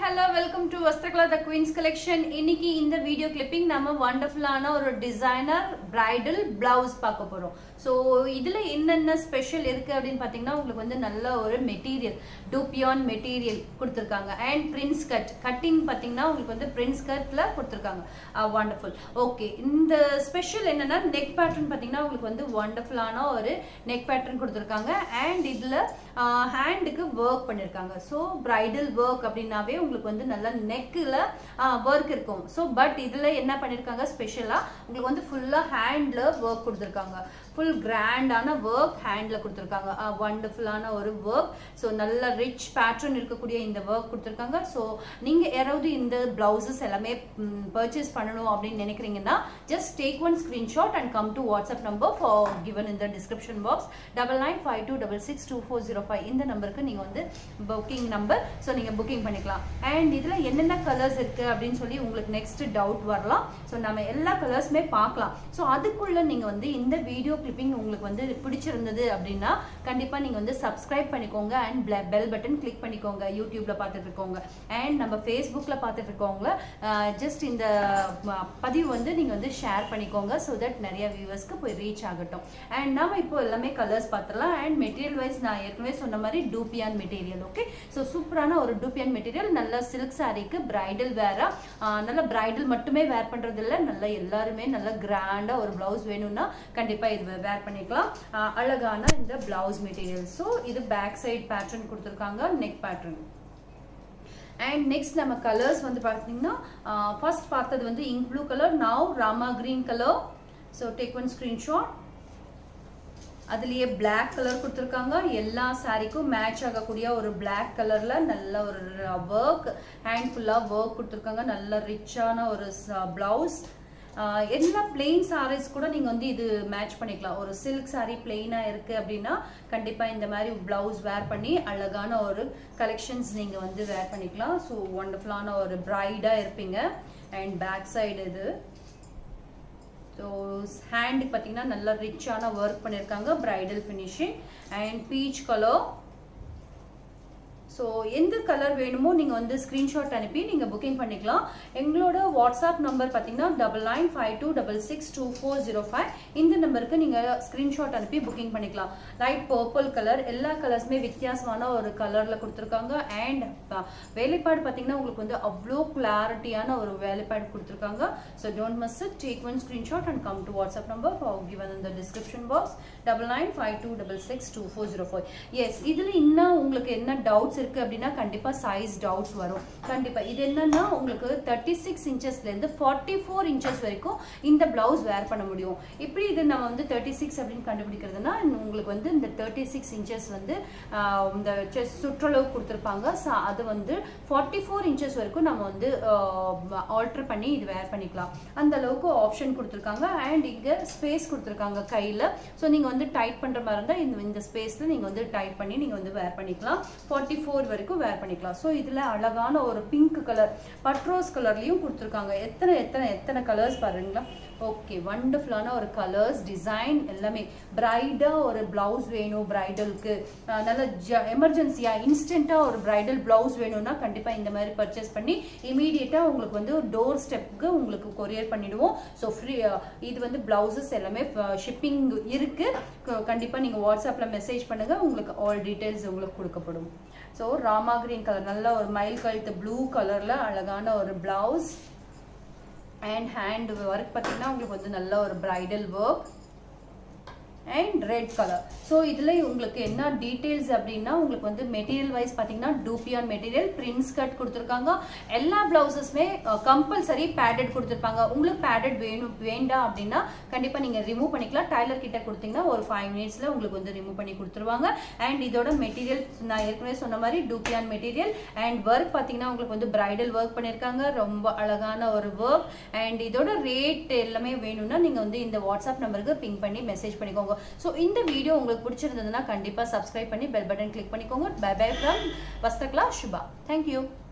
hello welcome to Vastrakala the queens collection இன்னைக்கு இந்த video clipping நம்ம வண்டர்ஃபுல்லான ஒரு டிசைனர் பிரைடல் பிளவுஸ் பார்க்க போறோம் ஸோ இதுல என்னென்ன ஸ்பெஷல் இருக்கு அப்படின்னு பார்த்தீங்கன்னா உங்களுக்கு வந்து நல்ல ஒரு மெட்டீரியல் டூபியான் மெட்டீரியல் கொடுத்துருக்காங்க அண்ட் பிரின்ஸ் கட் கட்டிங் பார்த்தீங்கன்னா உங்களுக்கு வந்து பிரின்ஸ் கட்ல கொடுத்துருக்காங்க வண்டர்ஃபுல் ஓகே இந்த ஸ்பெஷல் என்னன்னா நெக் பேட்டர்ன் பார்த்தீங்கன்னா உங்களுக்கு வந்து வண்டர்ஃபுல்லான ஒரு நெக் பேட்டர்ன் கொடுத்துருக்காங்க அண்ட் இதுல ஹேண்டுக்கு ஒர்க் பண்ணியிருக்காங்க ஸோ பிரைடல் ஒர்க் அப்படின்னாவே உங்களுக்கு வந்து நல்லா நெக்கில் ஒர்க் இருக்கும் ஸோ பட் இதில் என்ன பண்ணியிருக்காங்க ஸ்பெஷலாக உங்களுக்கு வந்து ஃபுல்லாக ஹேண்டில் ஒர்க் கொடுத்துருக்காங்க ஃபுல் கிராண்டான ஒர்க் ஹேண்டில் கொடுத்துருக்காங்க வண்டர்ஃபுல்லான ஒரு ஒர்க் ஸோ நல்ல ரிச் பேட்டர்ன் இருக்கக்கூடிய இந்த ஒர்க் கொடுத்துருக்காங்க ஸோ நீங்கள் யாராவது இந்த பிளவுசஸ் எல்லாமே பர்ச்சேஸ் பண்ணணும் அப்படின்னு நினைக்கிறீங்கன்னா just take one screenshot and come to WhatsApp number for given இந்த description box double nine five two double six two four zero five இந்த நம்பருக்கு நீங்கள் வந்து புக்கிங் நம்பர் ஸோ நீங்கள் புக்கிங் பண்ணிக்கலாம் அண்ட் இதில் என்னென்ன கலர்ஸ் இருக்குது அப்படின்னு சொல்லி உங்களுக்கு நெக்ஸ்ட் டவுட் வரலாம் ஸோ நம்ம எல்லா கலர்ஸுமே பார்க்கலாம் ஸோ அதுக்குள்ளே நீங்கள் வந்து இந்த வீடியோ கிளிப்பிங் உங்களுக்கு வந்து பிடிச்சிருந்தது அப்படின்னா கண்டிப்பாக நீங்கள் வந்து சப்ஸ்கிரைப் பண்ணிக்கோங்க அண்ட் பெல் பட்டன் கிளிக் பண்ணிக்கோங்க யூடியூப்பில் பார்த்துட்டு இருக்கோங்க அண்ட் நம்ம ஃபேஸ்புக்கில் பார்த்துட்டு இருக்கவங்க ஜஸ்ட் இந்த பதிவு வந்து நீங்கள் வந்து ஷேர் பண்ணிக்கோங்க ஸோ தட் நிறைய வியூவர்ஸ்க்கு போய் ரீச் ஆகட்டும் அண்ட் நம்ம இப்போ எல்லாமே கலர்ஸ் பார்த்துடலாம் அண்ட் மெட்டீரியல் வைஸ் நான் ஏற்கனவே சொன்ன மாதிரி டூபியான் மெட்டீரியல் ஓகே ஸோ சூப்பரான ஒரு டூபியான் மெட்டீரியல் நல்ல சில்க் சாரீக்கு பிரைடல் வேரா நல்ல பிரைடல் மட்டுமே வேர் பண்ணுறது இல்லை நல்ல எல்லாருமே நல்ல கிராண்டாக ஒரு ப்ளவுஸ் வேணும்னா கண்டிப்பாக இது வேர் பண்ணிக்கலாம் அழகான இந்த பிளவுஸ் மெட்டீரியல் ஸோ இது பேக் சைட் பேட்டர்ன் கொடுத்துருக்காங்க நெக் பேட்டர்ன் அண்ட் நெக்ஸ்ட் நம்ம கலர்ஸ் வந்து பார்த்தீங்கன்னா ஃபர்ஸ்ட் பார்த்தது வந்து ink blue colour now Rama green colour so take one screenshot அதுலயே பிளாக் கலர் கொடுத்துருக்காங்க எல்லா சாரிக்கும் மேட்ச் ஆகக்கூடிய ஒரு பிளாக் கலர்ல நல்ல ஒரு ஒர்க் ஹேண்ட் ஃபுல்லா ஒர்க் கொடுத்துருக்காங்க நல்ல ரிச்சான ஒரு பிளவுஸ் எல்லா பிளெயின் சாரீஸ் கூட நீங்கள் வந்து இது மேட்ச் பண்ணிக்கலாம் ஒரு சில்க் சாரீ பிளெயினாக இருக்குது அப்படின்னா கண்டிப்பாக இந்த மாதிரி ப்ளவுஸ் வேர் பண்ணி அழகான ஒரு கலெக்ஷன்ஸ் நீங்கள் வந்து வேர் பண்ணிக்கலாம் ஸோ ஒண்டர்ஃபுல்லான ஒரு ப்ரைடாக இருப்பீங்க அண்ட் பேக் சைடு இது ஸோ ஹேண்டுக்கு பார்த்தீங்கன்னா நல்லா ரிச்சான ஒர்க் பண்ணியிருக்காங்க bridal finishing and peach colour so எந்த கலர் வேணுமோ நீங்கள் வந்து ஸ்க்ரீன்ஷாட் அனுப்பி நீங்கள் புக்கிங் பண்ணிக்கலாம் எங்களோட வாட்ஸ்அப் நம்பர் பார்த்தீங்கன்னா double nine five two double six two four zero five இந்த நம்பருக்கு நீங்கள் ஸ்க்ரீன்ஷாட் அனுப்பி புக்கிங் பண்ணிக்கலாம் லைட் பர்பிள் கலர் எல்லா கலர்ஸுமே வித்தியாசமான ஒரு கலரில் கொடுத்துருக்காங்க அண்ட் வேலைப்பாடு பார்த்தீங்கன்னா உங்களுக்கு வந்து அவ்வளோ கிளாரிட்டியான ஒரு வேலைப்பாடு கொடுத்துருக்காங்க so don't miss it take one screenshot and come to WhatsApp number for given இந்த description box double nine five two double six two four zero five yes இதில் இன்னும் உங்களுக்கு என்ன டவுட்ஸ் இருக்கு அப்படின்னா கண்டிப்பா சைஸ் டவுட்ஸ் வரும் கண்டிப்பா இது என்னன்னா உங்களுக்கு தேர்ட்டி சிக்ஸ் இன்ச்சஸ்ல இருந்து ஃபார்ட்டி ஃபோர் இன்ச்சஸ் வரைக்கும் இந்த பிளவுஸ் வேர் பண்ண முடியும் இப்படி இது நம்ம வந்து தேர்ட்டி சிக்ஸ் அப்படின்னு கண்டுபிடிக்கிறதுனா உங்களுக்கு வந்து இந்த தேர்ட்டி சிக்ஸ் இன்ச்சஸ் வந்து இந்த சுற்றளவு கொடுத்துருப்பாங்க அது வந்து ஃபார்ட்டி ஃபோர் இன்ச்சஸ் வரைக்கும் நம்ம வந்து ஆல்டர் பண்ணி இது வேர் பண்ணிக்கலாம் அந்த அளவுக்கு ஆப்ஷன் கொடுத்துருக்காங்க அண்ட் இங்க ஸ்பேஸ் கொடுத்துருக்காங்க கையில ஸோ நீங்க வந்து டைட் பண்ற மாதிரி இருந்தால் இந்த இந்த ஸ்பேஸ்ல நீங்க வந்து டைட் பண்ணி நீங்க வந்து வேர் பண்ணிக்கலாம் ஃபார்ட்டி ஃபோர் வரைக்கும் வேர் பண்ணிக்கலாம் ஸோ இதில் அழகான ஒரு பிங்க் கலர் பட்ரோஸ் கலர்லையும் கொடுத்துருக்காங்க எத்தனை எத்தனை எத்தனை கலர்ஸ் பாருங்களா ஓகே வண்டர்ஃபுல்லான ஒரு கலர்ஸ் டிசைன் எல்லாமே பிரைடாக ஒரு பிளவுஸ் வேணும் பிரைடலுக்கு நல்ல ஜ எமர்ஜென்சியாக இன்ஸ்டண்ட்டாக ஒரு பிரைடல் பிளவுஸ் வேணும்னா கண்டிப்பாக இந்த மாதிரி பர்ச்சேஸ் பண்ணி இமீடியட்டாக உங்களுக்கு வந்து டோர் ஸ்டெப்புக்கு உங்களுக்கு கொரியர் பண்ணிடுவோம் ஸோ ஃப்ரீ இது வந்து பிளவுசஸ் எல்லாமே ஷிப்பிங் இருக்குது கண்டிப்பாக நீங்கள் வாட்ஸ்அப்பில் மெசேஜ் பண்ணுங்கள் உங்களுக்கு ஆல் டீட்டெயில்ஸ் உங்களுக்கு கொடுக்கப்படும் ஸோ ராமா கிரீன் கலர் நல்ல ஒரு மயில் கழுத்து ப்ளூ கலரில் அழகான ஒரு பிளவுஸ் அண்ட் ஹேண்ட் ஒர்க் பார்த்தீங்கன்னா உங்களுக்கு வந்து நல்ல ஒரு bridal work and red colour so இதில் உங்களுக்கு என்ன டீட்டெயில்ஸ் அப்படின்னா உங்களுக்கு வந்து மெட்டீரியல் வைஸ் பார்த்தீங்கன்னா டூபியான் மெட்டீரியல் பிரின்ஸ் கட் கொடுத்துருக்காங்க எல்லா பிளவுசஸுமே கம்பல்சரி பேடட் கொடுத்துருப்பாங்க உங்களுக்கு பேடட் வேணும் வேண்டாம் அப்படின்னா கண்டிப்பாக நீங்கள் ரிமூவ் பண்ணிக்கலாம் டைலர் கிட்ட கொடுத்தீங்கன்னா ஒரு ஃபைவ் மினிட்ஸில் உங்களுக்கு வந்து ரிமூவ் பண்ணி கொடுத்துருவாங்க அண்ட் இதோட மெட்டீரியல் நான் ஏற்கனவே சொன்ன மாதிரி டூபியான் மெட்டீரியல் அண்ட் ஒர்க் பார்த்தீங்கன்னா உங்களுக்கு வந்து பிரைடல் ஒர்க் பண்ணியிருக்காங்க ரொம்ப அழகான ஒரு ஒர்க் அண்ட் இதோட ரேட் எல்லாமே வேணும்னா நீங்கள் வந்து இந்த வாட்ஸ்அப் நம்பருக்கு பிங் பண்ணி மெசேஜ் பண்ணிக்கோங்க ஸோ இந்த வீடியோ உங்களுக்கு பிடிச்சிருந்ததுன்னா கண்டிப்பாக சப்ஸ்கிரைப் பண்ணி பெல் பட்டன் கிளிக் பண்ணிக்கோங்க bye bye from Vastrakala Subha thank you